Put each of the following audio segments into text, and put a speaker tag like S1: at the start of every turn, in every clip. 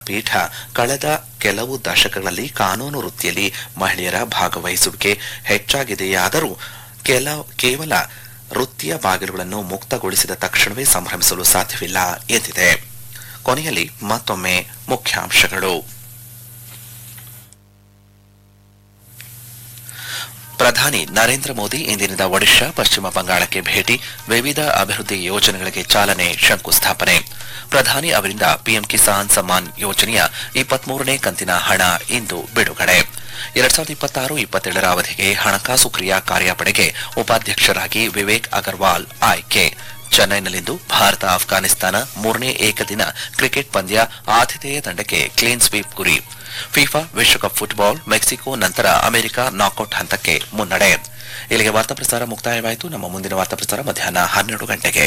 S1: ಪೀಠ ಕಳೆದ ಕೆಲವು ದಶಕಗಳಲ್ಲಿ ಕಾನೂನು ವೃತ್ತಿಯಲ್ಲಿ ಮಹಿಳೆಯರ ಭಾಗವಹಿಸುವಿಕೆ ಹೆಚ್ಚಾಗಿದೆಯಾದರೂ ಕೆಲ ಕೇವಲ ವೃತ್ತಿಯ ಬಾಗಿಲುಗಳನ್ನು ಮುಕ್ತಗೊಳಿಸಿದ ತಕ್ಷಣವೇ ಸಂಭ್ರಮಿಸಲು ಸಾಧ್ಯವಿಲ್ಲ ಎಂದಿದೆ ಕೊನೆಯಲ್ಲಿ ಮತ್ತೊಮ್ಮೆ ಮುಖ್ಯಾಂಶಗಳು ಪ್ರಧಾನಿ ನರೇಂದ್ರ ಮೋದಿ ಇಂದಿನಿಂದ ಒಡಿಶಾ ಪಶ್ಚಿಮ ಬಂಗಾಳಕ್ಕೆ ಭೇಟಿ ವಿವಿಧ ಅಭಿವೃದ್ಧಿ ಯೋಜನೆಗಳಿಗೆ ಚಾಲನೆ ಶಂಕುಸ್ಥಾಪನೆ ಪ್ರಧಾನಿ ಅವರಿಂದ ಪಿಎಂ ಕಿಸಾನ್ ಸಮ್ಮಾನ್ ಯೋಜನೆಯ ಇಪ್ಪತ್ಮೂರನೇ ಕಂತಿನ ಹಣ ಇಂದು ಬಿಡುಗಡೆ ಎರಡ್ ಸಾವಿರದ ಇಪ್ಪತ್ತಾರು ಇಪ್ಪತ್ತೇಳರ ಅವಧಿಗೆ ಹಣಕಾಸು ಕ್ರಿಯಾ ಕಾರ್ಯಪಡೆಗೆ ಉಪಾಧ್ಯಕ್ಷರಾಗಿ ವಿವೇಕ್ ಅಗರ್ವಾಲ್ ಆಯ್ಕೆ ಚೆನ್ನೈನಲ್ಲಿಂದು ಭಾರತ ಅಫ್ಘಾನಿಸ್ತಾನ ಮೂರನೇ ಏಕದಿನ ಕ್ರಿಕೆಟ್ ಪಂದ್ಯ ಆತಿಥೇಯ ತಂಡಕ್ಕೆ ಕ್ಲೀನ್ ಸ್ವೀಪ್ ಗುರಿ ಫಿಫಾ ವಿಶ್ವಕಪ್ ಫುಟ್ಬಾಲ್ ಮೆಕ್ಸಿಕೋ ನಂತರ ಅಮೆರಿಕ ನಾಕೌಟ್ ಹಂತಕ್ಕೆ ಮುನ್ನಡೆ ಇಲ್ಲಿಗೆ ವಾರ್ತಾ ಪ್ರಸಾರ ಮುಕ್ತಾಯವಾಯಿತು ನಮ್ಮ ಮುಂದಿನ ವಾರ್ತಾ ಪ್ರಸಾರ ಮಧ್ಯಾಹ್ನ ಹನ್ನೆರಡು ಗಂಟೆಗೆ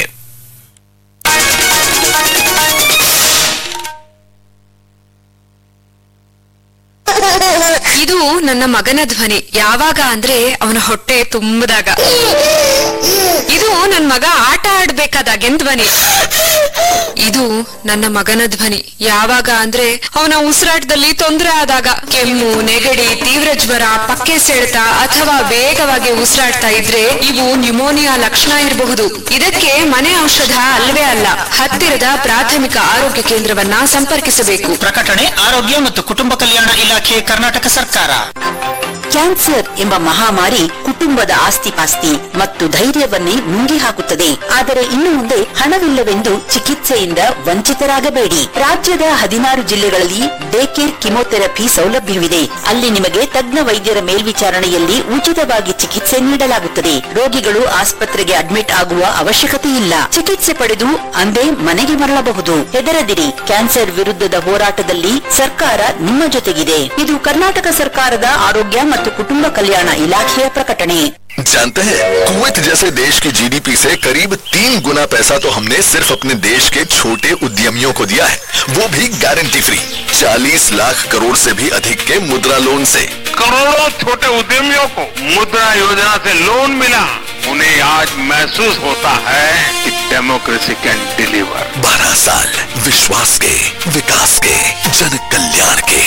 S2: ಇದು ನನ್ನ ಮಗನ ಧ್ವನಿ ಯಾವಾಗ ಅಂದ್ರೆ ಅವನ ಹೊಟ್ಟೆ ತುಂಬದಾಗ ಇದು ನನ್ನ ಮಗ ಆಟ ಆಡ್ಬೇಕಾದಾಗಿನ ಧ್ವನಿ ಇದು ನನ್ನ ಮಗನ ಧ್ವನಿ ಯಾವಾಗ ಅಂದ್ರೆ ಅವನ ಉಸಿರಾಟದಲ್ಲಿ ತೊಂದರೆ ಆದಾಗ ಕೆಮ್ಮು ನೆಗಡಿ ತೀವ್ರ ಜ್ವರ ಪಕ್ಕೆ ಸೆಳೆತ ಅಥವಾ ವೇಗವಾಗಿ ಉಸಿರಾಡ್ತಾ ಇದ್ರೆ ಇವು ನ್ಯೂಮೋನಿಯಾ ಲಕ್ಷಣ ಇರಬಹುದು ಇದಕ್ಕೆ ಮನೆ ಔಷಧ ಅಲ್ವೇ ಅಲ್ಲ ಹತ್ತಿರದ ಪ್ರಾಥಮಿಕ ಆರೋಗ್ಯ ಕೇಂದ್ರವನ್ನ ಸಂಪರ್ಕಿಸಬೇಕು
S3: ಪ್ರಕಟಣೆ ಆರೋಗ್ಯ ಮತ್ತು ಕುಟುಂಬ ಕಲ್ಯಾಣ ಇಲಾಖೆ ಕರ್ನಾಟಕ ಸರ್ಕಾರ
S4: ಕ್ಯಾನ್ಸರ್ ಎಂಬ ಮಹಾಮಾರಿ ಕುಟುಂಬದ ಆಸ್ತಿಪಾಸ್ತಿ ಮತ್ತು ಧೈರ್ಯವನ್ನೇ ನುಂಗಿ ಹಾಕುತ್ತದೆ ಆದರೆ ಇನ್ನು ಮುಂದೆ ಹಣವಿಲ್ಲವೆಂದು ಚಿಕಿತ್ಸೆಯಿಂದ ವಂಚಿತರಾಗಬೇಡಿ ರಾಜ್ಯದ ಹದಿನಾರು ಜಿಲ್ಲೆಗಳಲ್ಲಿ ಡೇ ಕೇರ್ ಕಿಮೋಥೆರಪಿ ಸೌಲಭ್ಯವಿದೆ ಅಲ್ಲಿ ನಿಮಗೆ ತಜ್ಞ ವೈದ್ಯರ ಮೇಲ್ವಿಚಾರಣೆಯಲ್ಲಿ ಉಚಿತವಾಗಿ ಚಿಕಿತ್ಸೆ ನೀಡಲಾಗುತ್ತದೆ ರೋಗಿಗಳು ಆಸ್ಪತ್ರೆಗೆ ಅಡ್ಮಿಟ್ ಆಗುವ ಅವಶ್ಯಕತೆ ಇಲ್ಲ ಚಿಕಿತ್ಸೆ ಪಡೆದು ಅಂದೇ ಮನೆಗೆ ಮರಳಬಹುದು ಹೆದರದಿರಿ ಕ್ಯಾನ್ಸರ್ ವಿರುದ್ಧದ ಹೋರಾಟದಲ್ಲಿ ಸರ್ಕಾರ ನಿಮ್ಮ ಜೊತೆಗಿದೆ ಇದು ಕರ್ನಾಟಕ ಸರ್ಕಾರದ ಆರೋಗ್ಯ ಮತ್ತು ಕುಟುಂಬ ಕಲ್ಯಾಣ ಇಲಾಖೆಯ ಪ್ರಕಟಣೆ
S5: जानते हैं कुवैत जैसे देश की जीडीपी से करीब तीन गुना पैसा तो हमने सिर्फ अपने देश के छोटे उद्यमियों को दिया है वो भी गारंटी फ्री 40 लाख करोड़ से भी अधिक के मुद्रा लोन से
S6: करोड़ों छोटे उद्यमियों को मुद्रा योजना से लोन मिला उन्हें आज महसूस होता है कि डेमोक्रेसी कैन डिलीवर
S5: 12 साल विश्वास के विकास के जन कल्याण के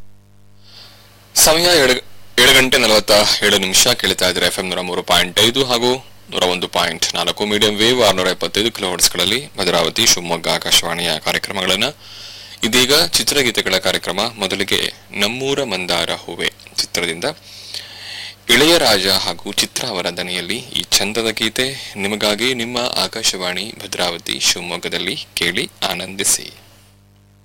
S7: ಸಮಯ ಏಳು ಏಳು ಗಂಟೆ ನಲವತ್ತ ಏಳು ನಿಮಿಷ ಕೇಳ್ತಾ ಇದ್ರೆ ಎಫ್ ಎಂ ನೂರ ಮೂರು ಪಾಯಿಂಟ್ ಐದು ಹಾಗೂ ನೂರ ಒಂದು ಪಾಯಿಂಟ್ ನಾಲ್ಕು ಮೀಡಿಯಂ ವೇವ್ ಆರ್ನೂರ ಎಪ್ಪತ್ತೈದು ಕಿಲೋಹರ್ಟ್ಸ್ಗಳಲ್ಲಿ ಭದ್ರಾವತಿ ಶಿವಮೊಗ್ಗ ಆಕಾಶವಾಣಿಯ ಕಾರ್ಯಕ್ರಮಗಳನ್ನ ಇದೀಗ ಚಿತ್ರಗೀತೆಗಳ ಕಾರ್ಯಕ್ರಮ ಮೊದಲಿಗೆ ನಮ್ಮೂರ ಮಂದಾರ ಹೂವೆ ಚಿತ್ರದಿಂದ ಇಳೆಯರಾಜ ಹಾಗೂ ಚಿತ್ರ ಅವರ ದನಿಯಲ್ಲಿ ಈ ಚಂದದ ಗೀತೆ ನಿಮಗಾಗಿ ನಿಮ್ಮ ಆಕಾಶವಾಣಿ ಭದ್ರಾವತಿ ಶಿವಮೊಗ್ಗದಲ್ಲಿ ಕೇಳಿ ಆನಂದಿಸಿ